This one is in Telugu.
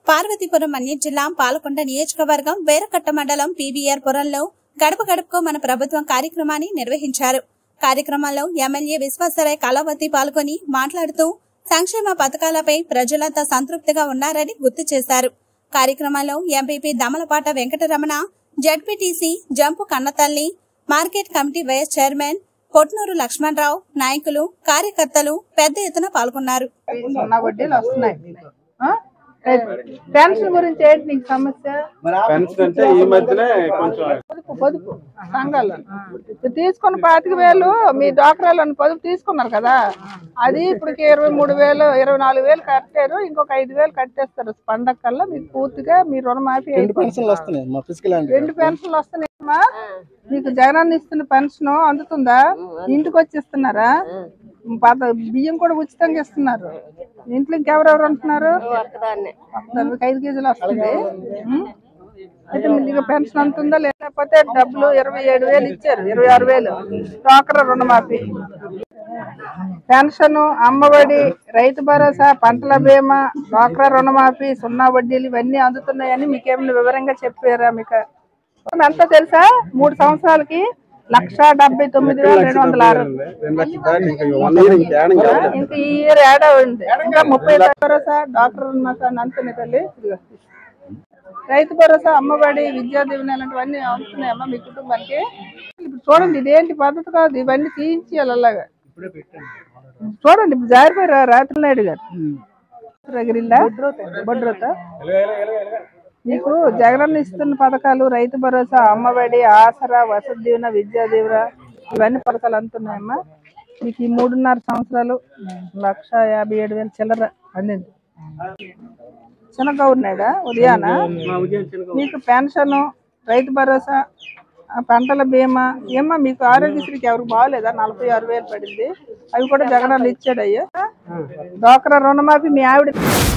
పార్వతీపురం మన్యం జిల్లా పాలకొండ నియోజకవర్గం వేరకట్ట మండలం పీబీఆర్ పురంలో గడప గడపకు మన ప్రభుత్వం కార్యక్రమాన్ని నిర్వహించారు కార్యక్రమంలో ఎమ్మెల్యే విశ్వాసరాయ్ కళావతి పాల్గొని మాట్లాడుతూ సంక్షేమ పథకాలపై ప్రజలంతా సంతృప్తిగా ఉన్నారని గుర్తు చేశారు కార్యక్రమంలో MPP Damalapata Venkataramana ZPTC Jampu Kannathalli market committee vice chairman Kotnuru Lakshmanarao నాయకులు కార్యకర్తలు పెద్ద ఎత్తున పాల్గొన్నారు సున్నా వడ్డీలు వస్తున్నాయి ఆ? పెన్షన్ గురించి ఏంటి నీకు సమస్య పెన్షన్ అంటే ఈ మధ్యనే కొంచెం పొదుపు పొదుపు సంఘాలు ఇప్పుడు తీసుకున్న పాతిక వేలు మీ డాక్టర్లను పొదుపు తీసుకున్నారు కదా అది ఇప్పటికి ఇరవై మూడు వేలు ఇరవై నాలుగు వేలు కట్టారు ఇంకొక ఐదు వేలు కట్టేస్తారు పండగ కల్లా మీకు పూర్తిగా మీ రుణమాఫీ అయిపోతుంది. పెన్షన్లు వస్తున్నాయి మా ఫిజికల్ అండి రెండు పెన్షన్లు వస్తున్నాయమ్మా మీకు జగనన్న ఇస్తున్న పెన్షన్ అందుతుందా ఇంటికి వచ్చి ఇస్తున్నారా పాత బియ్యం కూడా ఉచితంగా ఇస్తున్నారు ఇంట్లో ఇంకెవరెవరు ఉంటున్నారు ఒక్కదానికి ఐదు కేజీలు వస్తుంది ఉం? అయితే మీకు పెన్షన్ అందుతుందా లేకపోతే డబ్బులు ఇరవై ఏడు వేలు ఇచ్చారు ఇరవై ఆరు వేలు డ్వాక్రా రుణమాఫీ పెన్షన్ అమ్మఒడి రైతు భరోసా పంటల బీమా డ్వాక్రా రుణమాఫీ సున్నా వడ్డీలు ఇవన్నీ అందుతున్నాయని మీకేమైనా వివరంగా చెప్పారా మీకు ఎంత తెలుసా మూడు సంవత్సరాలకి లక్ష డెబ్బై తొమ్మిది వేల రెండు వందల ఆరు రెండు లక్షల దాకా ఇంకా వన్ ఇయర్ ఇంకా యాడ్ ఇంకా అవ్వలేదు. ఇంకా ఈ ఇయర్ యాడ్ ఉంది ఇంకా ముప్పై రైతు భరోసా డాక్టర్ అంతనే తల్లి ఇదిగో. రైతు భరోసా అమ్మఒడి విద్యా దీవెన ఇలాంటివన్నీ అందుతున్నాయమ్మా మీ కుటుంబానికి ఇప్పుడు చూడండి ఇదేంటి పద్ధతి కాదు ఇవన్నీ తీయించేయాలి అలాగా చూడండి ఇప్పుడు జారిపోయారు రాత్రి నాయుడు గారు రగిరిల్లా బొడ్రోత మీకు జగనన్న ఇస్తున్న పథకాలు రైతు భరోసా అమ్మఒడి ఆసరా వసతి దీవెన విద్యా దీవెన ఇవన్నీ పథకాలు అందుతున్నాయమ్మా మీకు ఈ మూడున్నర సంవత్సరాలు లక్ష యాభై ఏడు వేలు చిల్లర అందింది చిన్నగా ఉన్నాడా ఉదయాన మీకు పెన్షన్ రైతు భరోసా ఆ పంటల బీమా ఏమ్మా మీకు ఆరోగ్యశ్రీకి ఎవరికి బాగలేదా నలభై ఆరు వేలు పడింది అవి కూడా జగనన్న ఇచ్చాడు అయ్యా డోక్రా రుణమాఫీ మీ ఆవిడ